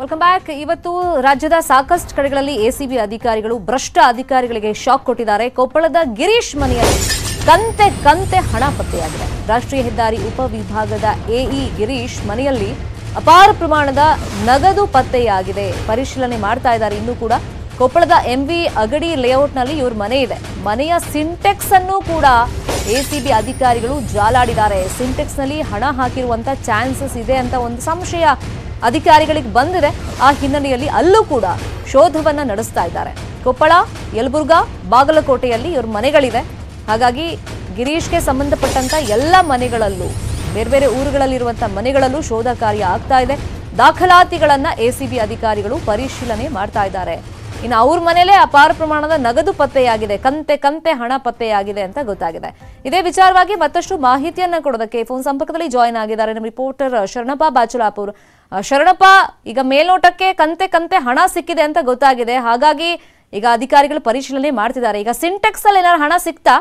welcome back ಇವತ್ತು ರಾಜ್ಯದ ಸಾಕಷ್ಟು ಕಡೆಗಳಲ್ಲಿ ಎಸಿಬಿ ಅಧಿಕಾರಿಗಳು ಭ್ರಷ್ಟ ಅಧಿಕಾರಿಗಳಿಗೆ ಶಾಕ್ ಕೊಟ್ಟಿದ್ದಾರೆ ಕೊಪ್ಪಳದ ಗಿರೀಶ್ ಮನೆಯಲ್ಲಿ ಕಂತೆ ಕಂತೆ ಹಣ ಪತ್ತೆಯಾಗಿದೆ ರಾಷ್ಟ್ರೀಯ ಹೆದ್ದಾರಿ ಉಪವಿಭಾಗದ ಎಇ ಗಿರೀಶ್ ಮನೆಯಲ್ಲಿ ಅಪಾರ ಪ್ರಮಾಣದ ನಗದು ಪತ್ತೆಯಾಗಿದೆ ಪರಿಶೀಲನೆ ಮಾಡ್ತಾ ಇದ್ದಾರೆ ಇನ್ನೂ ಕೂಡ ಕೊಪ್ಪಳದ ಎಂವಿ ಅಗಡಿ ಲೇಔಟ್ನಲ್ಲಿ ಇವ್ರ ಮನೆ ಇದೆ ಮನೆಯ ಸಿಂಟೆಕ್ಸ್ ಅನ್ನು ಕೂಡ ಎಸಿಬಿ ಅಧಿಕಾರಿಗಳು ಜಾಲಾಡಿದ್ದಾರೆ ಸಿಂಟೆಕ್ಸ್ ನಲ್ಲಿ ಹಣ ಹಾಕಿರುವಂತ ಚಾನ್ಸಸ್ ಇದೆ ಅಂತ ಒಂದು ಸಂಶಯ ಅಧಿಕಾರಿಗಳಿಗೆ ಬಂದಿದೆ ಆ ಹಿನ್ನೆಲೆಯಲ್ಲಿ ಅಲ್ಲೂ ಕೂಡ ಶೋಧವನ್ನ ನಡೆಸ್ತಾ ಇದ್ದಾರೆ ಕೊಪ್ಪಳ ಯಲಬುರ್ಗಾ ಬಾಗಲಕೋಟೆಯಲ್ಲಿ ಇವ್ರ ಮನೆಗಳಿದೆ ಹಾಗಾಗಿ ಗಿರೀಶ್ಗೆ ಸಂಬಂಧಪಟ್ಟಂತ ಎಲ್ಲ ಮನೆಗಳಲ್ಲೂ ಬೇರೆ ಬೇರೆ ಊರುಗಳಲ್ಲಿರುವಂತಹ ಮನೆಗಳಲ್ಲೂ ಶೋಧ ಕಾರ್ಯ ಆಗ್ತಾ ಇದೆ ದಾಖಲಾತಿಗಳನ್ನ ಎಸಿಬಿ ಅಧಿಕಾರಿಗಳು ಪರಿಶೀಲನೆ ಮಾಡ್ತಾ ಇದ್ದಾರೆ ಇನ್ನು ಅವ್ರ ಮನೇಲೆ ಅಪಾರ ಪ್ರಮಾಣದ ನಗದು ಪತ್ತೆಯಾಗಿದೆ ಕಂತೆ ಕಂತೆ ಹಣ ಪತ್ತೆಯಾಗಿದೆ ಅಂತ ಗೊತ್ತಾಗಿದೆ ಇದೇ ವಿಚಾರವಾಗಿ ಮತ್ತಷ್ಟು ಮಾಹಿತಿಯನ್ನ ಕೊಡೋದಕ್ಕೆ ಫೋನ್ ಸಂಪರ್ಕದಲ್ಲಿ ಜಾಯಿನ್ ಆಗಿದ್ದಾರೆ ನಮ್ಮ ರಿಪೋರ್ಟರ್ ಶರಣಪ್ಪ ಬಾಚುಲಾಪುರ್ ಆ, ಶರಣಪ್ಪ ಈಗ ಮೇಲ್ನೋಟಕ್ಕೆ ಕಂತೆ ಕಂತೆ ಹಣ ಸಿಕ್ಕಿದೆ ಅಂತ ಗೊತ್ತಾಗಿದೆ ಹಾಗಾಗಿ ಈಗ ಅಧಿಕಾರಿಗಳು ಪರಿಶೀಲನೆ ಮಾಡ್ತಿದ್ದಾರೆ ಈಗ ಸಿಂಟೆಕ್ಸ್ ಅಲ್ಲಿ ಏನಾದ್ರು ಹಣ ಸಿಕ್ತಾ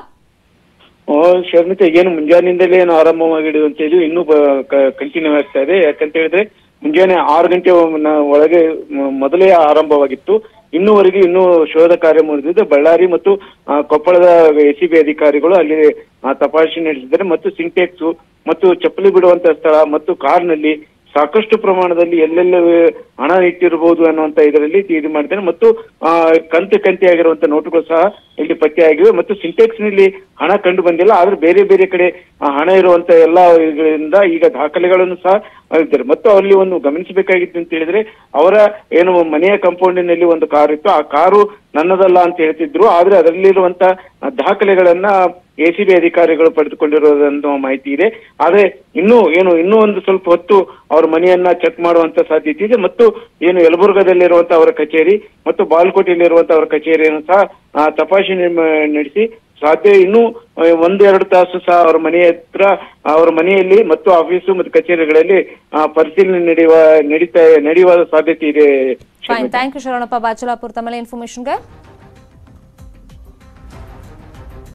ಓ ಶರ್ಮಿತ ಏನು ಮುಂಜಾನೆಯಿಂದಲೇ ಏನು ಆರಂಭವಾಗಿಡು ಅಂತ ಹೇಳಿ ಇನ್ನೂ ಕಂಟಿನ್ಯೂ ಆಗ್ತಾ ಇದೆ ಯಾಕಂತ ಹೇಳಿದ್ರೆ ಮುಂಜಾನೆ ಆರು ಗಂಟೆ ನ- ಒಳಗೆ ಮ- ಮೊದಲೇ ಆರಂಭವಾಗಿತ್ತು ಇನ್ನೂವರೆಗೆ ಇನ್ನೂ ಶೋಧ ಕಾರ್ಯ ಮುಗಿದಿದೆ ಬಳ್ಳಾರಿ ಮತ್ತು ಆ, ಕೊಪ್ಪಳದ ಎಸಿಬಿ ಅಧಿಕಾರಿಗಳು ಅಲ್ಲಿ ಆ, ತಪಾಸಣೆ ನಡೆಸಿದ್ದಾರೆ ಮತ್ತು ಸಿಂಟೆಕ್ಸ್ ಮತ್ತು ಚಪ್ಪಲಿ ಬಿಡುವಂತ ಸ್ಥಳ ಮತ್ತು ಕಾರ್ನಲ್ಲಿ ಸಾಕಷ್ಟು ಪ್ರಮಾಣದಲ್ಲಿ ಎಲ್ಲೆಲ್ಲ ಹಣ ಇಟ್ಟಿರಬಹುದು ಅನ್ನುವಂತ ಇದರಲ್ಲಿ ಇದು ಮಾಡಿದ್ದಾರೆ ಮತ್ತು ಆ, ಕಂತೆ ಕಂತೆ ಆಗಿರುವಂತ ನೋಟುಗಳು ಸಹ ಇಲ್ಲಿ ಪತ್ತೆಯಾಗಿವೆ ಮತ್ತು ಸಿಂಟೆಕ್ಸ್ ನಲ್ಲಿ ಹಣ ಕಂಡು ಬಂದಿಲ್ಲ ಆದ್ರೆ ಬೇರೆ ಬೇರೆ ಕಡೆ ಆ, ಹಣ ಇರುವಂತ ಎಲ್ಲಾ ಇದರಿಂದ ಈಗ ದಾಖಲೆಗಳನ್ನು ಸಹ ಇದ್ದಾರೆ ಮತ್ತು ಅಲ್ಲಿ ಒಂದು ಗಮನಿಸಬೇಕಾಗಿತ್ತು ಅಂತ ಹೇಳಿದ್ರೆ ಅವರ ಏನು ಮನೆಯ ಕಾಂಪೌಂಡಿನಲ್ಲಿ ಒಂದು ಕಾರು ಇತ್ತು ಆ ಕಾರು ನನ್ನದಲ್ಲ ಅಂತ ಹೇಳ್ತಿದ್ರು ಆದ್ರೆ ಅದರಲ್ಲಿರುವಂತ ದಾಖಲೆಗಳನ್ನ ಎಸಿಬಿ ಅಧಿಕಾರಿಗಳು ಪಡೆದುಕೊಂಡಿರೋದಂತ ಮಾಹಿತಿ ಇದೆ ಆದ್ರೆ ಇನ್ನೂ ಏನು ಇನ್ನೂ ಒಂದು ಸ್ವಲ್ಪ ಹೊತ್ತು ಅವ್ರ ಮನೆಯನ್ನ ಚೆಕ್ ಮಾಡುವಂತ ಸಾಧ್ಯತೆ ಇದೆ ಮತ್ತು ಏನು ಯಲಬುರ್ಗದಲ್ಲಿರುವಂತ ಅವರ ಕಚೇರಿ ಮತ್ತು ಬಾಲ್ಕೋಟೆಯಲ್ಲಿರುವಂತ ಅವರ ಕಚೇರಿಯನ್ನು ಸಹ ಆ, ತಪಾಸಣೆ ಮ- ನಡೆಸಿ ಸಾಧ್ಯ ಇನ್ನೂ ಆ, ಒಂದು ಎರಡು ತಾಸು ಸಹ ಅವರ ಮನೆಯ ಹತ್ರ ಅವರ ಮನೆಯಲ್ಲಿ ಮತ್ತು ಆಫೀಸು ಮತ್ತು ಕಚೇರಿಗಳಲ್ಲಿ ಆ, ಪರಿಶೀಲನೆ ನಡೆಯುವ ನಡೀತಾ ನಡೆಯುವ ಸಾಧ್ಯತೆ ಇದೆ fine thank you Sharanappa Bachulapur ತಮ್ಮೆಲ್ಲ ಇನ್ಫಾರ್ಮೇಶನ್ಗೆ